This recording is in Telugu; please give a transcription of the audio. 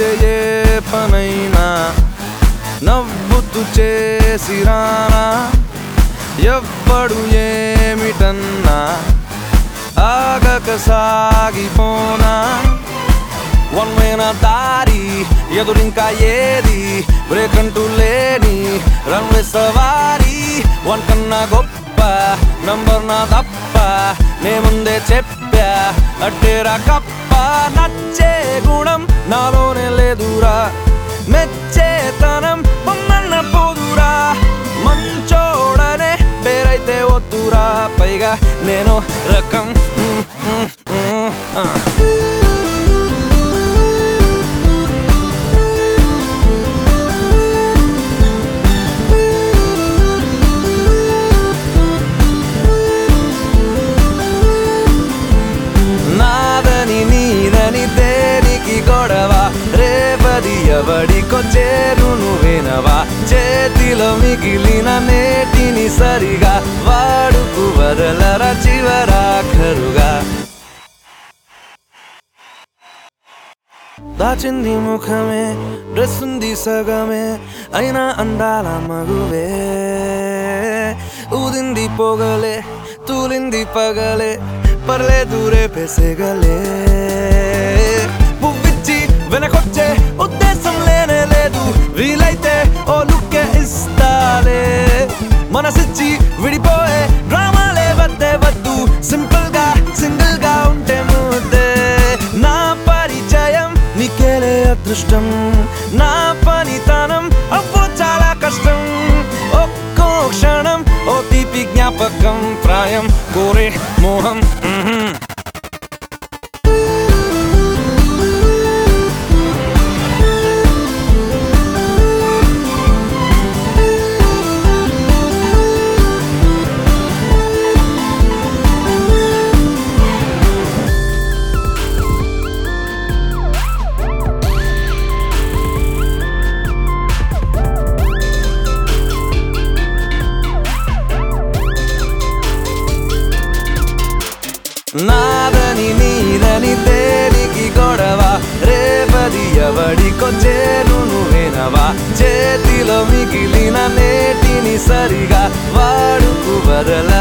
ఏ పనైనా నవ్వుతూ చేసి రానా ఎవ్వడు ఏమిటన్నా ఆగక సాగిపోనా వన్ వేన దారి ఎదురింకా ఏది బ్రేక్ అంటూ లేని రన్వే సవారి వన్ కన్నా గొప్ప నంబర్ నా తప్ప నే ముందే చెప్పా అట్టేరా కప్ప నచ్చే గుణం నాలోనే లేదురా మెచ్చేతనం బొమ్మన్న పోదురా మంచోడనే పేరైతే వద్దురా పైగా నేను రకం మ్, మ్, మ్, ఆ. నాదని నీదని దేనికి గొడవ రేపది ఎవడికో చేరును వినవా చేతిలో మిగిలిన నేటిని సరిగా వాడుకు వదలరా చివరాఖరుగా దాచింది ముఖమే డ్రెస్ ఉంది సగమే అయినా అందాల మగువే ఊదింది పొగలే తూలింది పగలే పర్లేదు రేపేసేగలే పువ్విచ్చి వెనకొచ్చే ఉద్దేశం లేనే లేదు వీలైతే ఓ లుక్కే ఇస్తాలే మనసిచ్చి విడిపోయే డ్రామాలే వద్దే వద్దు సింపుల్ గా సింగిల్ గా ఉంటే ముద్దే నా పరిచయం నీకేలే అదృష్టం నా పనితనం అవ్వో చాలా కష్టం ఒక్కో క్షణం ఓ తీపి జ్ఞాపకం ప్రాయం కోరే మోహం మ్హూ. నాదని నీదని దేనికి గొడవ రేపది ఎవడికో చేరును వినవా చేతిలో మిగిలిన నేటిని సరిగా వాడుకు వదల